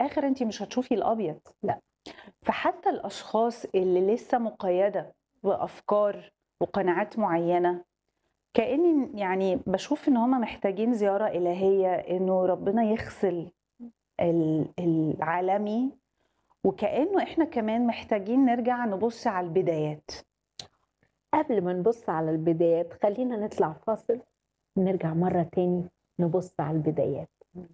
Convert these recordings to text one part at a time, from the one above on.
الاخر انت مش هتشوفي الابيض لا. فحتى الاشخاص اللي لسه مقيده بافكار وقناعات معينه كاني يعني بشوف ان هم محتاجين زياره الهيه انه ربنا يغسل ال- العالمي وكانه احنا كمان محتاجين نرجع نبص على البدايات قبل ما نبص على البدايات خلينا نطلع فاصل ونرجع مرة تاني نبص على البدايات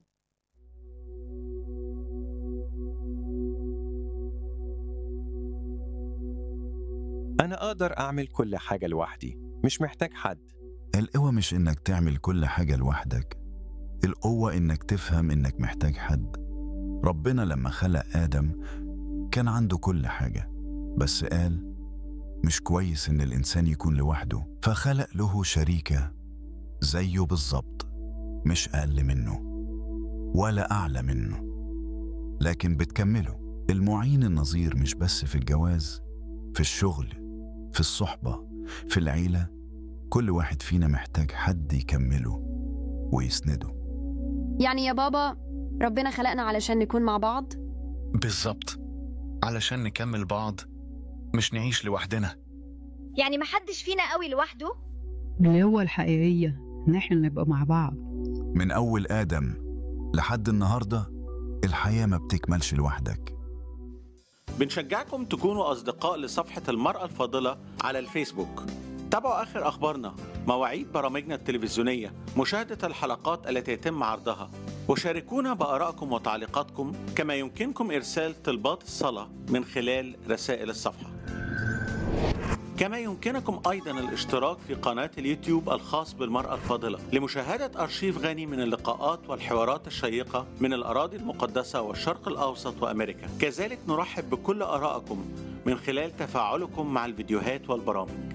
أنا أقدر أعمل كل حاجة لوحدي مش محتاج حد القوة مش إنك تعمل كل حاجة لوحدك القوة إنك تفهم إنك محتاج حد ربنا لما خلق آدم كان عنده كل حاجة بس قال مش كويس إن الإنسان يكون لوحده فخلق له شريكة زيه بالظبط مش أقل منه ولا أعلى منه لكن بتكمله المعين النظير مش بس في الجواز في الشغل في الصحبة في العيلة كل واحد فينا محتاج حد يكمله ويسنده يعني يا بابا ربنا خلقنا علشان نكون مع بعض بالظبط علشان نكمل بعض مش نعيش لوحدنا يعني محدش فينا قوي لوحده اللي هو الحقيقية إن إحنا نبقى مع بعض من أول آدم لحد النهاردة الحياة ما بتكملش لوحدك بنشجعكم تكونوا أصدقاء لصفحة المرأة الفاضلة على الفيسبوك تابعوا آخر أخبارنا مواعيد برامجنا التلفزيونية مشاهدة الحلقات التي يتم عرضها وشاركونا بآرائكم وتعليقاتكم كما يمكنكم إرسال طلبات الصلاة من خلال رسائل الصفحة كما يمكنكم أيضا الاشتراك في قناة اليوتيوب الخاص بالمرأة الفاضلة لمشاهدة أرشيف غني من اللقاءات والحوارات الشيقة من الأراضي المقدسة والشرق الأوسط وأمريكا كذلك نرحب بكل آرائكم من خلال تفاعلكم مع الفيديوهات والبرامج